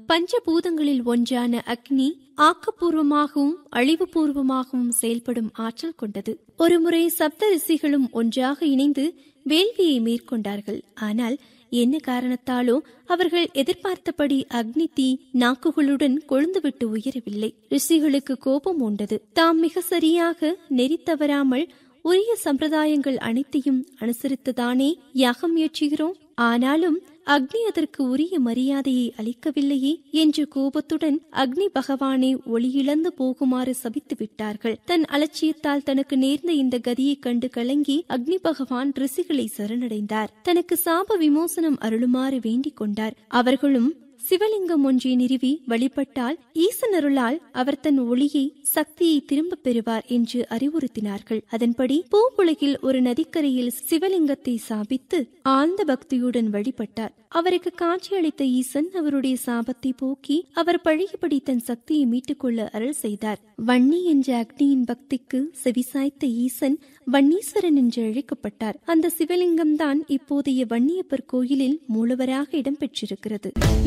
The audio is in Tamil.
பஞ்சபூதங்களில் ஒன்றான அக்னி ஆக்கப்பூர்வமாகவும் அழிவுபூர்வமாகவும் செயல்படும் ஆற்றல் கொண்டது ஒருமுறை சப்த ரிஷிகளும் ஒன்றாக இணைந்து வேள்வியை மேற்கொண்டார்கள் ஆனால் என்ன காரணத்தாலோ அவர்கள் எதிர்பார்த்தபடி அக்னி தீ நாக்குகளுடன் கொழுந்துவிட்டு உயரவில்லை ரிஷிகளுக்கு கோபம் உண்டது தாம் மிக சரியாக நெறி தவறாமல் உரிய சம்பிரதாயங்கள் அனைத்தையும் அனுசரித்துதானே யாகம் முயற்சிகிறோம் ஆனாலும் அக்னி அதற்கு உரிய மரியாதையை அளிக்கவில்லையே என்ற கோபத்துடன் அக்னி பகவானை ஒளியிழந்து போகுமாறு சபித்து விட்டார்கள் தன் அலட்சியத்தால் தனக்கு நேர்ந்த இந்த கதியைக் கண்டு கலங்கி அக்னி பகவான் ரிஷிகளை சரணடைந்தார் தனக்கு சாப விமோசனம் அருளுமாறு வேண்டிக் கொண்டார் அவர்களும் சிவலிங்கம் ஒன்றை நிறுவி வழிபட்டால் ஈசனருளால் அவர் தன் ஒளியை சக்தியை திரும்பப் பெறுவார் என்று அறிவுறுத்தினார்கள் அதன்படி பூவுலகில் ஒரு நதிக்கரையில் சிவலிங்கத்தை சாபித்து ஆழ்ந்த பக்தியுடன் வழிபட்டார் அவருக்கு காட்சியளித்த ஈசன் அவருடைய சாபத்தை போக்கி அவர் பழகிபடி தன் சக்தியை மீட்டுக் கொள்ள அருள் செய்தார் வன்னி என்ற அக்னியின் பக்திக்கு செவிசாய்த்த ஈசன் வன்னீஸ்வரன் என்று அழைக்கப்பட்டார் அந்த சிவலிங்கம் தான் இப்போதைய வன்னியப்பர் கோயிலில் மூலவராக இடம்பெற்றிருக்கிறது